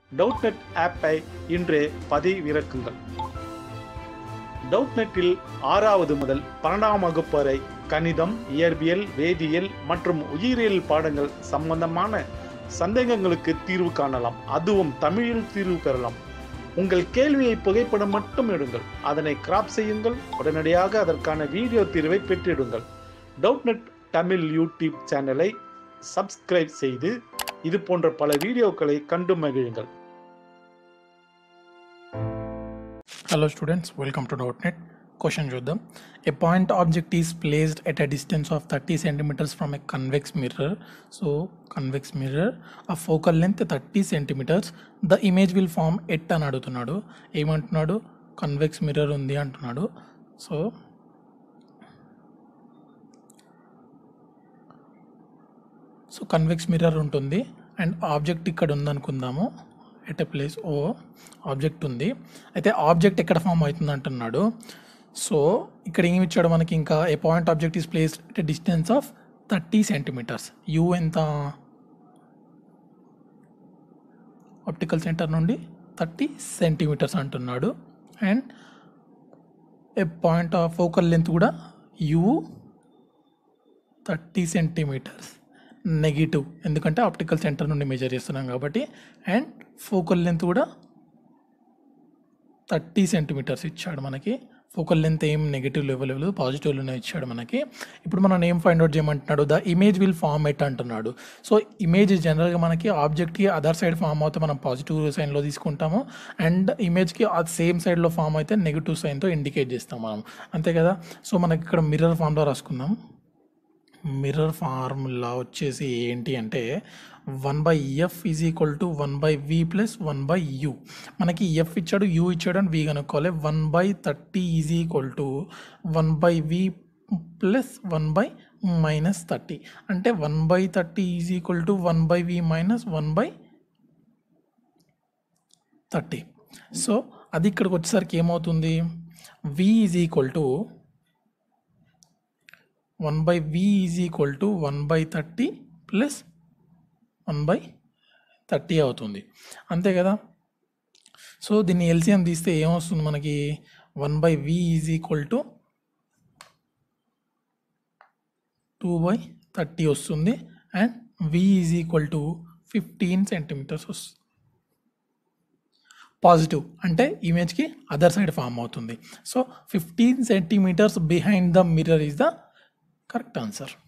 டவுட்நெட் ஆப்பை இன்றே பதிவிறக்குங்கள் டவுட்நெட்டில் ஆறாவது முதல் பன்னெண்டாம் வகுப்பு வரை கணிதம் இயற்பியல் வேதியியல் மற்றும் உயிரியல் பாடங்கள் சம்பந்தமான சந்தேகங்களுக்கு தீர்வு காணலாம் அதுவும் தமிழில் தீர்வு பெறலாம் உங்கள் கேள்வியை புகைப்படம் மட்டும் எடுங்கள் அதனை கிராப் செய்யுங்கள் உடனடியாக அதற்கான வீடியோ தீர்வை பெற்றிடுங்கள் டவுட்நெட் தமிழ் யூடியூப் சேனலை சப்ஸ்கிரைப் செய்து இது போன்ற பல வீடியோக்களை கண்டு மகிழுங்கள் Hello students, welcome to .NET. Question చూద్దాం A point object is placed at a distance of 30 centimeters from a convex mirror. So convex mirror, a focal length 30 centimeters. The image will form at అని అడుగుతున్నాడు ఏమంటున్నాడు convex mirror ఉంది అంటున్నాడు so so convex mirror ఉంటుంది and object ఇక్కడ ఉందనుకుందాము at a place ఓ object ఉంది అయితే ఆబ్జెక్ట్ ఎక్కడ ఫామ్ అవుతుంది అంటున్నాడు సో ఇక్కడ ఏమి ఇచ్చాడు మనకి ఇంకా a point object is place at a distance of thirty centimetres u ఎంత ఆప్టికల్ సెంటర్ నుండి థర్టీ సెంటీమీటర్స్ అంటున్నాడు and a point of focal length కూడా యూ థర్టీ సెంటీమీటర్స్ నెగిటివ్ ఎందుకంటే ఆప్టికల్ సెంటర్ నుండి మెజర్ చేస్తున్నాం కాబట్టి అండ్ ఫోకల్ లెంత్ కూడా thirty centimetres ఇచ్చాడు మనకి ఫోకల్ లెంత్ ఏం నెగిటివ్ లెవెల్ లేదు పాజిటివ్లోనే ఇచ్చాడు మనకి ఇప్పుడు మనం ఏం ఫైండ్ అవుట్ చేయమంటున్నాడు the image will form at అంటున్నాడు సో ఇమేజ్ జనరల్గా మనకి ఆబ్జెక్ట్కి అదర్ సైడ్ ఫామ్ అవుతే మనం పాజిటివ్ సైన్లో తీసుకుంటాము అండ్ ఇమేజ్కి ఆ సేమ్ సైడ్లో ఫామ్ అయితే నెగిటివ్ సైన్తో ఇండికేట్ చేస్తాం మనం అంతే కదా సో మనకి ఇక్కడ మిర్రర్ ఫామ్లో రాసుకుందాం మిర్రర్ ఫార్ములా వచ్చేసి ఏంటి అంటే one by f is equal to one by v plus one by u మనకి ఎఫ్ ఇచ్చాడు యూ ఇచ్చాడు అని వి కనుక్కోవాలి one by thirty is equal to one by v plus one by minus thirty అంటే one by thirty is equal to one by v minus one by thirty so అది ఇక్కడికి వచ్చేసరికి ఏమవుతుంది v is equal to one by v is equal to one by thirty plus one by thirty అవుతుంది అంతే కదా so దీన్ని LCM తీస్తే ఏమొస్తుంది మనకి one by v is equal to two by thirty వస్తుంది and v is equal to fifteen centimetres వస్తుంది పాజిటివ్ అంటే ఇమేజ్కి అదర్ సైడ్ ఫామ్ అవుతుంది so fifteen centimetres behind the mirror is the correct answer